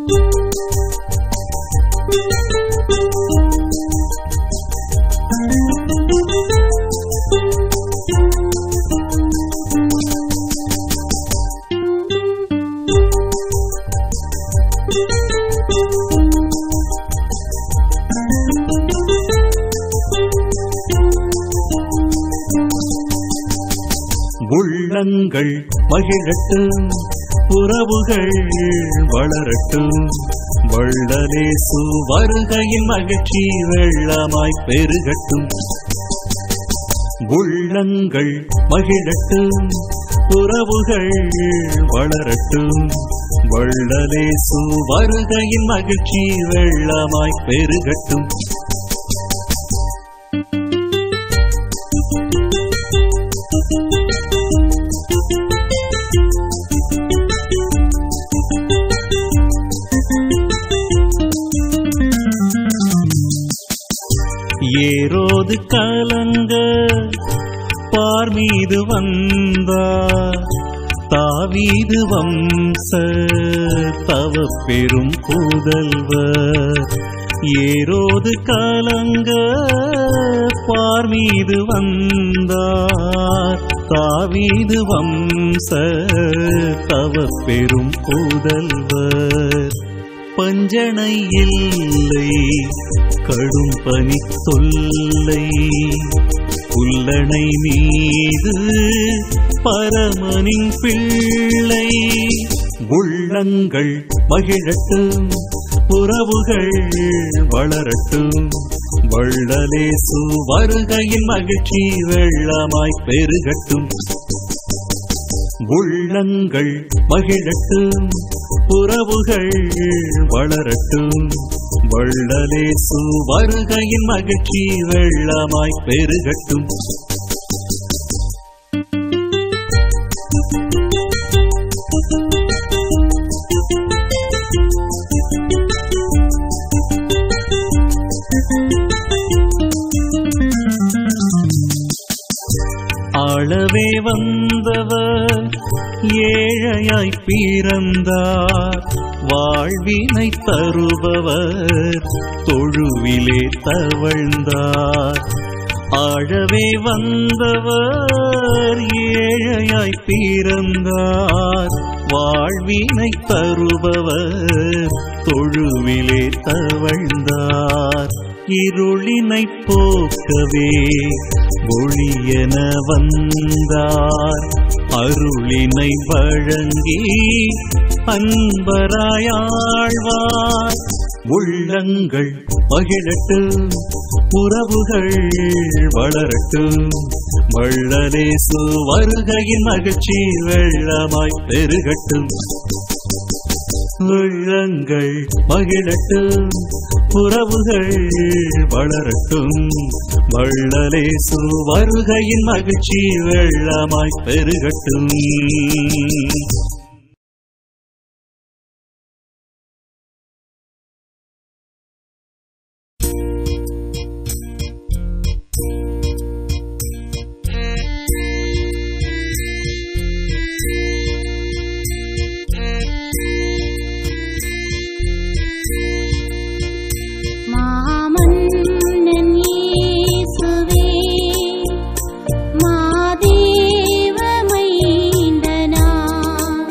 உள்ளங்கள் மகிழட்டும் உறவுகள் வளரட்டும் வள்ளலேசு வருகையின் மகிழ்ச்சி வெள்ளமாய் பெருகட்டும் உள்ளங்கள் மகிழட்டும் உறவுகள் வளரட்டும் வள்ளலேசு வருகையின் மகிழ்ச்சி வெள்ளமாய் பெருகட்டும் ஏரோது கலங்க பார் மீது வந்தார் தாவீது வம்ச தவ பெரும் புதல்வர் ஏரோது கலங்க பார் மீது வந்தார் தாவீது வம்ச தவ பெரும் புதல்வர் பஞ்சனை இல்லை கடும் பனி தொல்லை புல்லணை மீது பரமனின் பிள்ளை உள்ளங்கள் மகிழட்டும் உறவுகள் வளரட்டும் வள்ளலேசு வருகையின் மகிழ்ச்சி வெள்ளமாய் பெருகட்டும் உள்ளங்கள் மகிழட்டும் உறவுகள் வளரட்டும் வள்ளலேசு வருகையின் மகிழ்ச்சி வெள்ளமாய் பெருகட்டும் ஆளவே வந்தவர் ஏழையாய் பிறந்தார் வாழ்வினை தருபவர் தொழுவிலே தவழ்ந்தார் ஆழவே வந்தவர் ஏழையாய் பிறந்தார் வாழ்வினை தருபவர் தொழுவிலே தவழ்ந்தார் இருளினை போக்கவே ஒளியென வந்தார் அருளினை வழங்கி அன்பராயாழ்வார் உள்ளங்கள் மகிழட்டும் உறவுகள் வளரட்டும் வள்ளலேசு வருகையின் மகிழ்ச்சி வெள்ளமாய் பெருகட்டும் உள்ளங்கள் மகிழட்டும் உறவுகள் வளரட்டும் வள்ளலேசு வருகையின் மகிழ்ச்சி வெள்ளமாய் பெருகட்டும் மாமன்னன் இயேசுவே மாதேவ மைந்தனாய்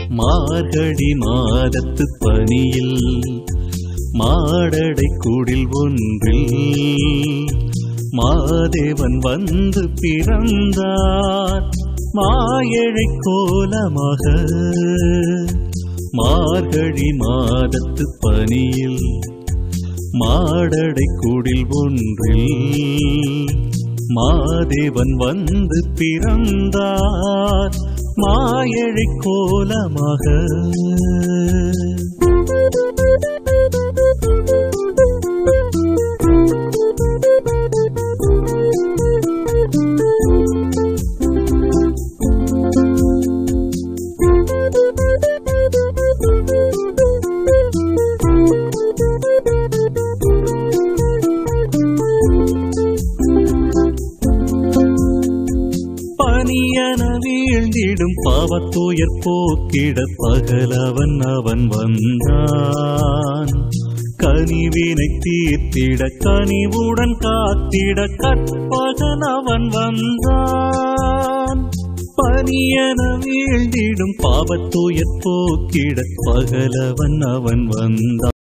மார்கழி மாதத்து பனியில் மாடடை கூடில் ஒன்றில் மாதேவன் வந்து பிறந்தார் மாயழை கோலமாக மார்கழி மாதத்து பனியில் மாடடை கூடில் ஒன்றில் மாதேவன் வந்து பிறந்தார் மாயழை கோலமாக பனியன வீழ்ந்திடும் பாவத்தூயர் போக்கிட பகலவன் அவன் வந்தான் கனிவினை தீர்த்திட கனிவுடன் காத்திட கற்பகன் அவன் வந்தான் பனியன வீழ்ந்திடும் பாவத்தூயர் போக்கிட பகலவன் அவன் வந்தான்